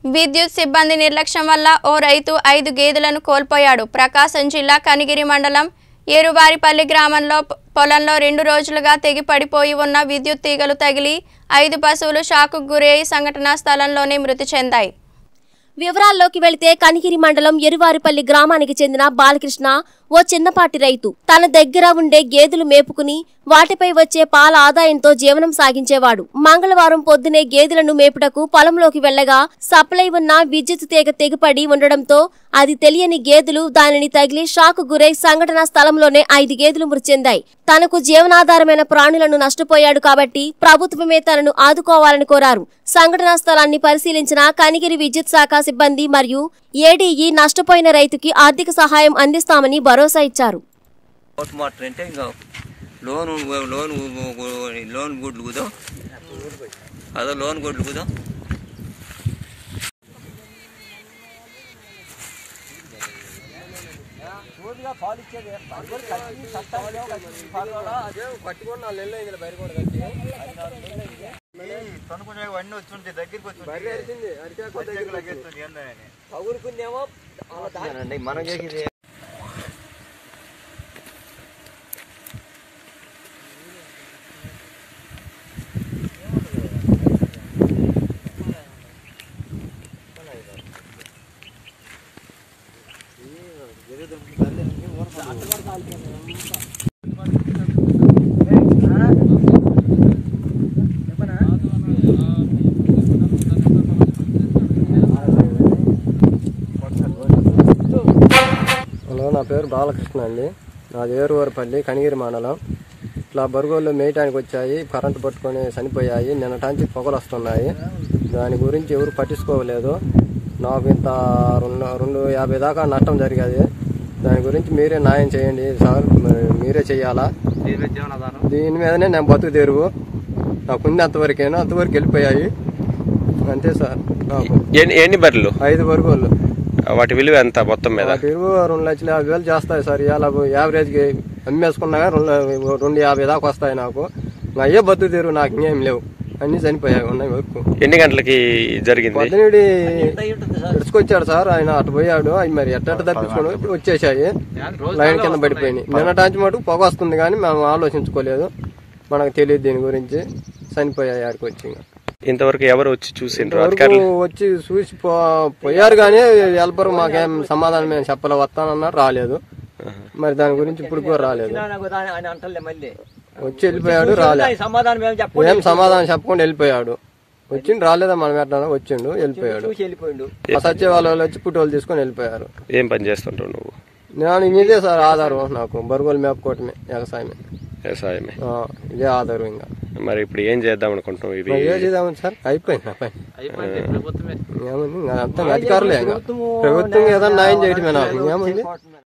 విద్యుత్ సిబ్బంది నిర్లక్ష్యం వల్ల ఓ రైతు ఐదు గేదెలను కోల్పోయాడు ప్రకాశం జిల్లా కనిగిరి మండలం ఏరువారిపల్లి గ్రామంలో పొ- పొలంలో రెండు రోజులుగా తెగి పడిపోయి ఉన్న విద్యుత్ తీగలు తగిలి ఐదు పశువులు షాకు గురై సంఘటనా స్థలంలోనే మృతి చెందాయి వివరాల్లోకి వెళితే కనిగిరి మండలం ఎరువారిపల్లి గ్రామానికి చెందిన బాలకృష్ణ ఓ చిన్నపాటి రైతు తన దగ్గర ఉండే గేదెలు మేపుకుని వాటిపై వచ్చే పాల ఆదాయంతో జీవనం సాగించేవాడు మంగళవారం పొద్దునే గేదెలను మేపుటకు పొలంలోకి వెళ్లగా సప్లై ఉన్న విద్యుత్ తీగ తెగిపడి ఉండడంతో అది తెలియని గేదెలు దానిని తగిలి షాకు గురై సంఘటనా స్థలంలోనే ఐదు గేదెలు మృతి చెందాయి తనకు జీవనాధారమైన ప్రాణులను నష్టపోయాడు కాబట్టి ప్రభుత్వమే తనను ఆదుకోవాలని కోరారు సంఘటనా స్థలాన్ని పరిశీలించిన కనిగిరి విద్యుత్ శాఖ సిబ్బంది మరియు ఏడీఈ నష్టపోయిన రైతుకి ఆర్థిక సహాయం అందిస్తామని భరోసా ఇచ్చారు పోస్ట్ మార్టం అంటే ఇంకా లోన్ లోన్ లోన్ గుడ్లు కుదాం అదో లోన్ గుడ్లు కుదాం అన్నీ వచ్చి దగ్గరికి వచ్చి మనం చేసేది హలో నా పేరు బాలకృష్ణ అండి నాది ఏరువారిపల్లి కనిగిరి మండలం ఇట్లా బరుగోళ్ళు మేయటానికి వచ్చాయి కరెంటు పట్టుకొని చనిపోయాయి నిన్నటాంచి పొగలు వస్తున్నాయి దాని గురించి ఎవరు పట్టించుకోలేదు నాకు ఇంత రెండు రెండు యాభై దాకా నష్టం జరిగేది దాని గురించి మీరే న్యాయం చేయండి సార్ మరి మీరే చెయ్యాలా దీని మీదనే నేను బతుకు తెరువు నాకు ఉంది అంతవరకేనా అంతవరకు వెళ్ళిపోయాయి అంతే సార్ నాకు ఎన్ని ఎన్ని బర్రెలు ఐదు బరుగోళ్ళు వాటి విలువ ఎంత మొత్తం మీద వాటి విలువ రెండు లక్షల యాభై వేలు చేస్తాయి సార్ ఇవాళ యావరేజ్కి అమ్మేసుకున్నా కానీ రెండు రెండు యాభై దాకా వస్తాయి నాకు ఇంకా అయ్యే బతుకు తీరు నాకు ఇంకేం లేవు అన్ని చనిపోయాయి ఉన్నాయి వరకు ఎన్ని గంటలకి జరిగింది పద్దెనిమిది ఇడుచుకొచ్చాడు సార్ ఆయన అటు పోయాడు అవి మరి ఎట్ట తప్పించుకోవడం వచ్చేసాయి లైన్ కింద పడిపోయినాయి నిన్నటాంచి మటుకు పొగ వస్తుంది కానీ మనం ఆలోచించుకోలేదు మనకు తెలియదు దీని గురించి చనిపోయాయి ఆడికి వచ్చి ఇంకా. ఇంతవరకు ఎవరు వచ్చి చూసిండ్రు వరకు అధికారులు వచ్చి చూసి పో- పోయారు కానీ హెల్పర్ మాకేం సమాధానం మేము చెప్పలే వస్తానన్నారు రాలేదు మరి దాని గురించి ఇప్పుడు కూడా రాలేదు అని అంటలే మళ్ళీ వచ్చి వెళ్ళిపోయాడు రాలేదు సమాధానం ఏం చెప్పండి ఏం సమాధానం చెప్పకుండా వెళ్ళిపోయాడు వచ్చిండు రాలేదా మనం ఎట్లా వచ్చిండు వెళ్ళిపోయాడు వెళ్ళిపోయిండు ఆ సత్యవాళ్ళ వాళ్ళు వచ్చి పుట్టోలు తీసుకొని వెళ్ళిపోయారు ఏం పని చేస్తుంటావు నువ్వు నేను ఇదే సార్ ఆధారం నాకు బరుగులు మేపుకోవటమే వ్యవసాయమే వ్యవసాయమే ఆ, ఇదే ఆధారం ఇంకా మరి ఇప్పుడు ఏం చేద్దాం అనుకుంటున్నావు ఇది మరి ఏం చేద్దామని సార్ అయిపోయింది నా పని ఏముంది ఇంకా అంతా అధికారులే ఇంకా ప్రభుత్వం ఏదైనా న్యాయం చేయటమే నాకు ఏముంది